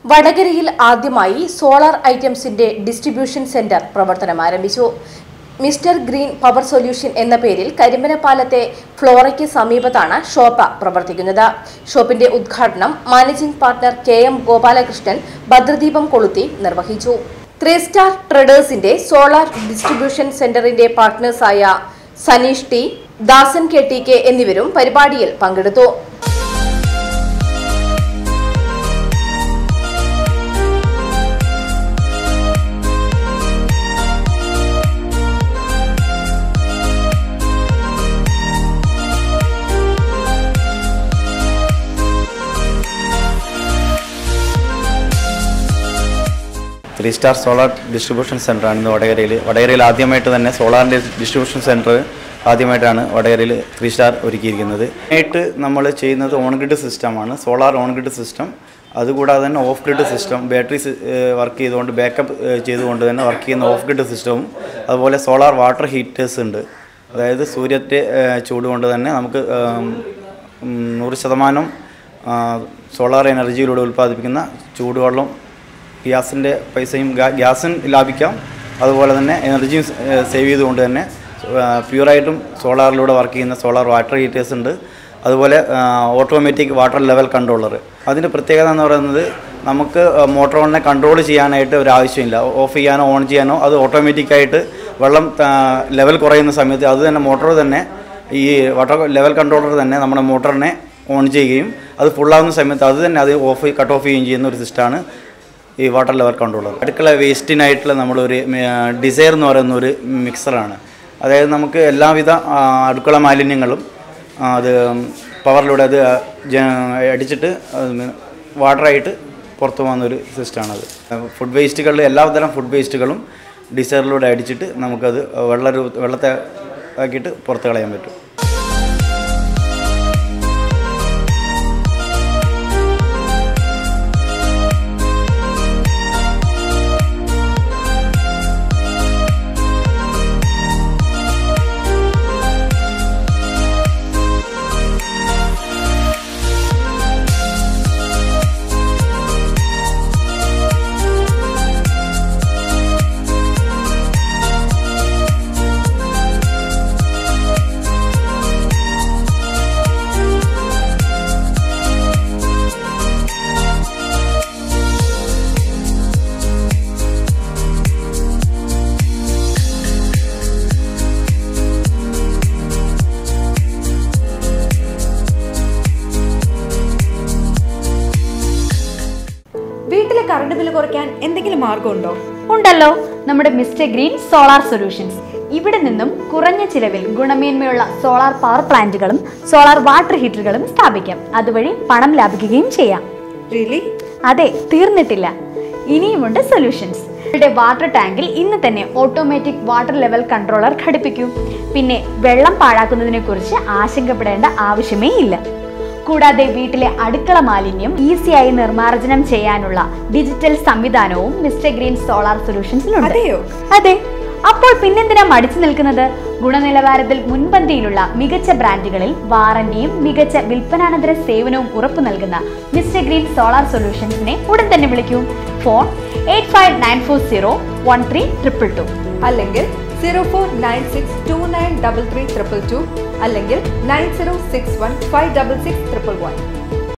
വടകരയിൽ ആദ്യമായി solar ഐറ്റംസിന്റെ distribution centre പ്രവർത്തനം ആരംഭിച്ചു മിസ്റ്റർ ഗ്രീൻ പവർ സൊല്യൂഷൻ എന്ന പേരിൽ കരിമ്പനപ്പാലത്തെ ഫ്ലോറയ്ക്ക് സമീപത്താണ് ഷോപ്പ് പ്രവർത്തിക്കുന്നത് ഷോപ്പിന്റെ ഉദ്ഘാടനം managing partner K M Gopalakrishnan ഭദ്രദീപം കൊളുത്തി നിർവഹിച്ചു ത്രീ സ്റ്റാർ ട്രേഡേഴ്സിന്റെ സോളാർ ഡിസ്ട്രിബ്യൂഷൻ സെന്ററിന്റെ പാർട്ട്നേഴ്സായ Sanish T Dasan K T K എന്നിവരും പരിപാടിയിൽ പങ്കെടുത്തു ത്രീ സ്റ്റാർ സോളാർ ഡിസ്ട്രിബ്യൂഷൻ സെൻ്ററാണ് ഇന്ന് വടകരയിൽ വടകരയിൽ ആദ്യമായിട്ട് തന്നെ സോളാറിൻ്റെ ഡിസ്ട്രിബ്യൂഷൻ സെൻറ്റർ ആദ്യമായിട്ടാണ് വടകരയിൽ ത്രീ സ്റ്റാർ ഒരുക്കിയിരിക്കുന്നത് ആയിട്ട് നമ്മൾ ചെയ്യുന്നത് ഓൺ ഗ്രിഡ് സിസ്റ്റമാണ് സോളാർ ഓൺ ഗ്രിഡ് സിസ്റ്റം അതുകൂടാതെ തന്നെ off grid system battery work ചെയ്തുകൊണ്ട് ബാക്കപ്പ് ചെയ്തുകൊണ്ട് തന്നെ വർക്ക് ചെയ്യുന്ന ഓഫ് ഗ്രിഡ് സിസ്റ്റവും അതുപോലെ സോളാർ വാട്ടർ ഹീറ്റേഴ്സ് ഉണ്ട് അതായത് സൂര്യത്തെ ഏഹ്, ചൂട് കൊണ്ട് തന്നെ നമുക്ക് ഏം, ഉം, നൂറ് ശതമാനം ആ, സോളാർ എനർജിയിലൂടെ ഉൽപ്പാദിപ്പിക്കുന്ന ചൂടുവെള്ളം ഗ്യാസിൻ്റെ പൈസയും ഗ്യാ- ഗ്യാസും ലാഭിക്കാം അതുപോലെ തന്നെ എനർജിയും സേവ് ചെയ്തുകൊണ്ട് തന്നെ പ്യുവറായിട്ടും സോളാറിലൂടെ വർക്ക് ചെയ്യുന്ന സോളാർ വാട്ടർ ഹീറ്റേഴ്സ് ഉണ്ട് അതുപോലെ ഓട്ടോമാറ്റിക് വാട്ടർ ലെവൽ കൺട്രോളർ അതിൻ്റെ പ്രത്യേകത എന്ന് പറയുന്നത് നമുക്ക് മോട്ടോറിനെ കൺട്രോൾ ചെയ്യാനായിട്ട് ഒരു ആവശ്യമില്ല ഓഫ് ചെയ്യാനോ ഓൺ ചെയ്യാനോ അത് ഓട്ടോമാറ്റിക്കായിട്ട് വെള്ളം ലെവൽ കുറയുന്ന സമയത്ത് അത് തന്നെ മോട്ടോർ തന്നെ ഈ വാട്ടർ ലെവൽ കൺട്രോളർ തന്നെ നമ്മുടെ മോട്ടറിനെ ഓൺ ചെയ്യുകയും അത് ഫുള്ളാവുന്ന സമയത്ത് അത് തന്നെ അത് ഓഫ് കട്ട് ഓഫ് ചെയ്യുകയും ചെയ്യുന്ന ഒരു സിസ്റ്റമാണ് ഈ വാട്ടർ ലെവൽ കൺട്രോളർ അടുക്കള വേസ്റ്റിനായിട്ടുള്ള നമ്മളൊരു ഡിസയർ എന്ന് പറയുന്ന ഒരു മിക്സറാണ് അതായത് നമുക്ക് എല്ലാവിധ ആ, അടുക്കള മാലിന്യങ്ങളും ആ, അത് പവറിലൂടെ അത് ജ- അടിച്ചിട്ട് അത് വാട്ടറായിട്ട് പുറത്തു പോകുന്ന ഒരു സിസ്റ്റമാണത് ഫുഡ് വേസ്റ്റുകൾ എല്ലാതരം ഫുഡ് വേസ്റ്റുകളും ഡിസയറിലൂടെ അടിച്ചിട്ട് നമുക്കത് വെള്ള രൂപ വെള്ളത്തെ ആക്കിയിട്ട് പുറത്ത് കളയാൻ പറ്റും വീട്ടിലെ കറണ്ട് ബില്ല് കുറയ്ക്കാൻ എന്തെങ്കിലും മാർഗമുണ്ടോ ഉണ്ടല്ലോ നമ്മുടെ മിസ്റ്റർ ഗ്രീൻ സോളാർ സൊല്യൂഷൻസ് ഇവിടെ നിന്നും കുറഞ്ഞ ചിലവിൽ ഗുണമേന്മയുള്ള സോളാർ പവർ പ്ലാന്റുകളും സോളാർ വാട്ടർ ഹീറ്ററുകളും സ്ഥാപിക്കാം അതുവഴി പണം ലാഭിക്കുകയും ചെയ്യാം റിയലി അതെ തീർന്നിട്ടില്ല ഇനിയുമുണ്ട് സൊല്യൂഷൻസ് ഇവിടെ വാട്ടർ ടാങ്കിൽ ഇന്ന് തന്നെ ഓട്ടോമാറ്റിക് വാട്ടർ ലെവൽ കൺട്രോളർ ഘടിപ്പിക്കൂ പിന്നെ വെള്ളം പാഴാക്കുന്നതിനെ കുറിച്ച് ആശങ്കപ്പെടേണ്ട ആവശ്യമേ ഇല്ല കൂടാതെ വീട്ടിലെ അടുക്കള മാലിന്യം ഈസിയായി നിർമ്മാർജ്ജനം ചെയ്യാനുള്ള ഡിജിറ്റൽ സംവിധാനവും മിസ്റ്റർ ഗ്രീൻ സോളാർ സൊല്യൂഷൻസിലുണ്ട് അതെയോ? അതെ അപ്പോൾ പിന്നെന്തിനാ മടിച്ചു നിൽക്കുന്നത് ഗുണനിലവാരത്തിൽ മുൻപന്തിയിലുള്ള മികച്ച ബ്രാൻഡുകളിൽ വാറന്റിയും മികച്ച വിൽപ്പനാനന്തര സേവനവും ഉറപ്പു നൽകുന്ന മിസ്റ്റർ ഗ്രീൻ സോളാർ സൊല്യൂഷൻസിനെ ഉടൻ തന്നെ വിളിക്കൂ phone eight five nine four zero one three triple two അല്ലെങ്കിൽ zero four nine six two nine double three triple two അല്ലെങ്കിൽ nine zero six one five double six triple one